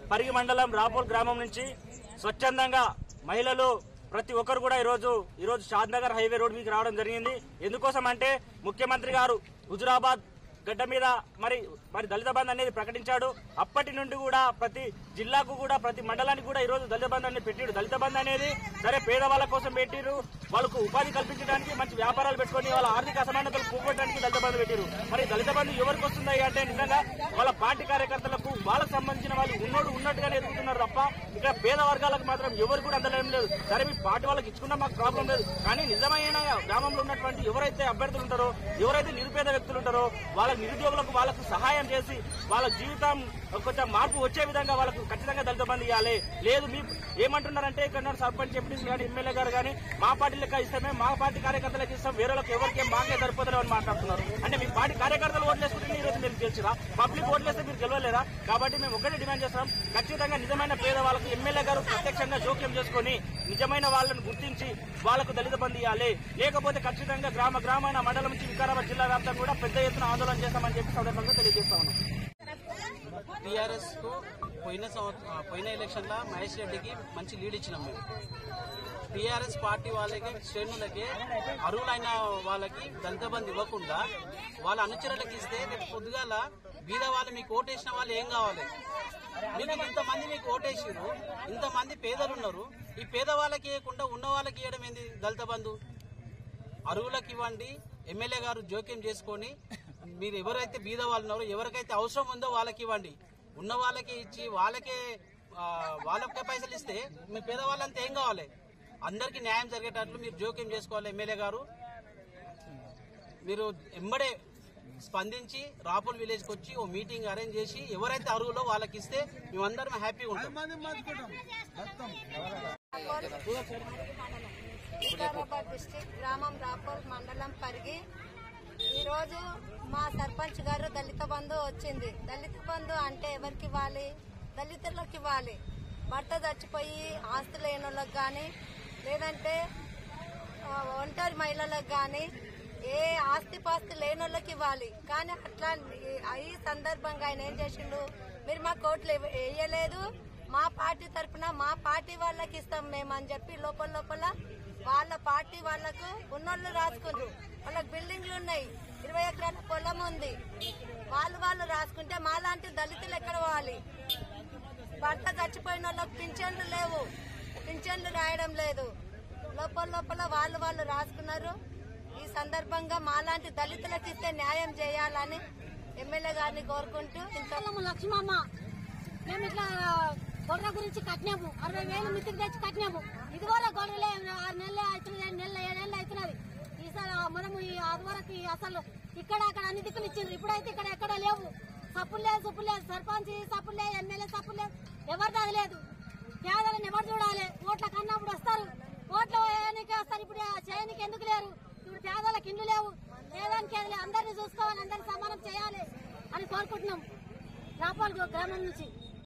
పరిగి మండలం రాపూల్ గ్రామం నుంచి స్వచ్ఛందంగా మహిళలు ప్రతి ఒక్కరు కూడా ఈరోజు ఈరోజు షాద్ నగర్ హైవే రోడ్ మీకు రావడం జరిగింది ఎందుకోసం అంటే ముఖ్యమంత్రి గారు హుజురాబాద్ గడ్డ మీద మరి మరి దళిత బంధు అనేది ప్రకటించాడు అప్పటి నుండి కూడా ప్రతి జిల్లాకు కూడా ప్రతి మండలానికి కూడా ఈ రోజు దళిత బంధు అనేది పెట్టిరు దళిత బంధు అనేది సరే పేదవాళ్ళ కోసం పెట్టిరు వాళ్ళకు ఉపాధి కల్పించడానికి మంచి వ్యాపారాలు పెట్టుకొని వాళ్ళ ఆర్థిక అసమానతలు పోగొట్టడానికి దళిత బంధు పెట్టిరు మరి దళిత బంధు ఎవరికి వస్తుంది అంటే నిజంగా వాళ్ళ పార్టీ కార్యకర్తలకు వాళ్ళకు సంబంధించిన వాళ్ళు ఉన్నోడు ఉన్నట్టుగానే ఎదుగుతున్నారు తప్ప ఇక్కడ పేద వర్గాలకు మాత్రం ఎవరు కూడా అందలేం లేదు సరే మీ పార్టీ వాళ్ళకి ఇచ్చుకున్నా మాకు ప్రాబ్లం లేదు కానీ నిజమైన గ్రామంలో ఉన్నటువంటి ఎవరైతే అభ్యర్థులు ఉంటారో ఎవరైతే నిరుపేద వ్యక్తులు ఉంటారో వాళ్ళ నిరుద్యోగులకు వాళ్ళకు సహాయం చేసి వాళ్ళ జీవితం కొంచెం మార్పు వచ్చే విధంగా వాళ్ళకు ఖచ్చితంగా దళిత బంధు ఇవ్వాలి లేదు మీ ఏమంటున్నారంటే ఇక్కడ ఉన్న సర్పంచ్ ఎంపీటీసీ కానీ ఎమ్మెల్యే గారు కానీ మా పార్టీ లెక్క ఇస్తామే మా పార్టీ కార్యకర్తలకు ఇస్తాం వేరే వాళ్ళకి ఎవరికి మాకే సరిపోతారు అని మాట్లాడుతున్నారు అంటే మీ పార్టీ కార్యకర్తలు ఓట్లేసుకుంటే ఈ రోజు మీరు గెలిచిరా పబ్లిక్ ఓట్లేస్తే మీరు గెలవలేరా కాబట్టి మేము ఒకటే డిమాండ్ చేస్తాం ఖచ్చితంగా నిజమైన పేద వాళ్ళకు ఎమ్మెల్యే గారు ప్రత్యక్షంగా జోక్యం చేసుకొని నిజమైన వాళ్ళని గుర్తించి వాళ్ళకు దళిత బంధు ఇవ్వాలి లేకపోతే ఖచ్చితంగా గ్రామ గ్రామాన మండలం నుంచి వికారాబాద్ జిల్లా వ్యాప్తంగా కూడా పెద్ద ఎత్తున ఆందోళన చేస్తామని చెప్పి సందర్భంగా తెలియజేస్తా ఉన్నాం టీఆర్ఎస్ కు పోయిన సంవత్సరం పోయిన ఎలక్షన్ లా మహేష్ రెడ్డికి మంచి లీడ్ ఇచ్చినాం మేము టీఆర్ఎస్ పార్టీ వాళ్ళకి శ్రేణులకి అర్హులైన వాళ్ళకి దళిత బంధు ఇవ్వకుండా వాళ్ళ అనుచరులకు ఇస్తే రేపు పొద్దుగాల బీద వాళ్ళు మీకు ఓటేసిన వాళ్ళు ఏం కావాలి మీకు ఇంతమంది మీకు ఓటేసిరు ఇంతమంది పేదలు ఉన్నారు ఈ పేద వాళ్ళకి ఇవ్వకుండా ఉన్న వాళ్ళకి ఇవ్వడం ఏంది దళిత బంధు అరువులకు ఇవ్వండి ఎమ్మెల్యే గారు జోక్యం చేసుకొని మీరు ఎవరైతే బీద వాళ్ళు ఉన్నారో ఎవరికైతే అవసరం ఉందో వాళ్ళకి ఇవ్వండి ఉన్న వాళ్ళకి ఇచ్చి వాళ్ళకే ఆ, వాళ్ళకే పైసలు ఇస్తే మీ పేదవాళ్ళంతా ఏం కావాలి అందరికీ న్యాయం జరిగేటట్లు మీరు జోక్యం చేసుకోవాలి ఎమ్మెల్యే గారు మీరు ఎంబడే స్పందించి రాపుల్ విలేజ్ కి వచ్చి ఓ మీటింగ్ అరేంజ్ చేసి ఎవరైతే అరువులో వాళ్ళకి ఇస్తే మేమందరం హ్యాపీగా ఉంటాం వికారాబాద్ డిస్టిక్ గ్రామం రాపూర్ మండలం పరిగి ఈ రోజు మా సర్పంచ్ గారు దళిత బంధు వచ్చింది దళిత బంధు అంటే ఎవరికి ఇవ్వాలి దళితులకు ఇవ్వాలి భర్త చచ్చిపోయి ఆస్తి లేని వాళ్ళకి కానీ లేదంటే ఆ, ఒంటరి మహిళలకు కానీ ఏ ఆస్తి పాస్తి లేని వాళ్ళకి ఇవ్వాలి కానీ అట్లా ఈ- ఈ సందర్భంగా ఆయన ఏం చేసిండు మీరు మా కోట్లు ఇవ్వ- వేయలేదు మా పార్టీ తరఫున మా పార్టీ వాళ్ళకి ఇస్తాం మేము అని చెప్పి లోపల లోపల వాళ్ళ పార్టీ వాళ్ళకు ఉన్నోళ్ళు రాసుకుండ్రు వాళ్ళకి బిల్డింగ్లు ఉన్నాయి ఇరవై ఎకరాల పొలం ఉంది వాళ్ళు వాళ్ళు రాసుకుంటే మాలాంటి దళితులు ఎక్కడ పోవాలి భర్త చచ్చిపోయిన వాళ్ళకి పింఛన్లు లేవు పింఛన్లు రాయడం లేదు లోపల లోపల వాళ్ళు వాళ్ళు రాసుకున్నారు ఈ సందర్భంగా మాలాంటి దళితులకు ఇస్తే న్యాయం చేయాలని ఎమ్మెల్యే గారిని కోరుకుంటూ ఇంత ఇంతలో లక్ష్మమ్మ మేము ఇట్లా గొర్రె గురించి కట్టినాము అరవై వేలు మితికి తెచ్చి కట్టినాము ఇది కూడా గొర్రెలే ఆరు నెలలు అవుతున్నది ఏడు నెలలు ఏడు నెలలు అవుతున్నది ఈసారి మనము ఈ ఆదివరకు అసలు ఇక్కడ అక్కడ అన్ని దిక్కులు ఇచ్చిండ్రు ఇప్పుడైతే ఇక్కడ ఎక్కడ లేవు సప్పులు లేదు సప్పులు లేదు సర్పంచ్ సప్పులు లేదు ఎమ్మెల్యే సప్పులు లేదు ఎవరిది అది లేదు పేదలను ఎవరు చూడాలి ఓట్ల కన్నప్పుడు వస్తారు ఓట్లు వేయడానికి వస్తారు ఇప్పుడు చేయడానికి ఎందుకు లేరు ఇప్పుడు పేదలకు ఇండ్లు లేవు పేదానికి ఏది లేదు. అందరినీ చూసుకోవాలి అందరినీ సమానం చేయాలి అని కోరుకుంటున్నాం రాపాల్ గ్రామం నుంచి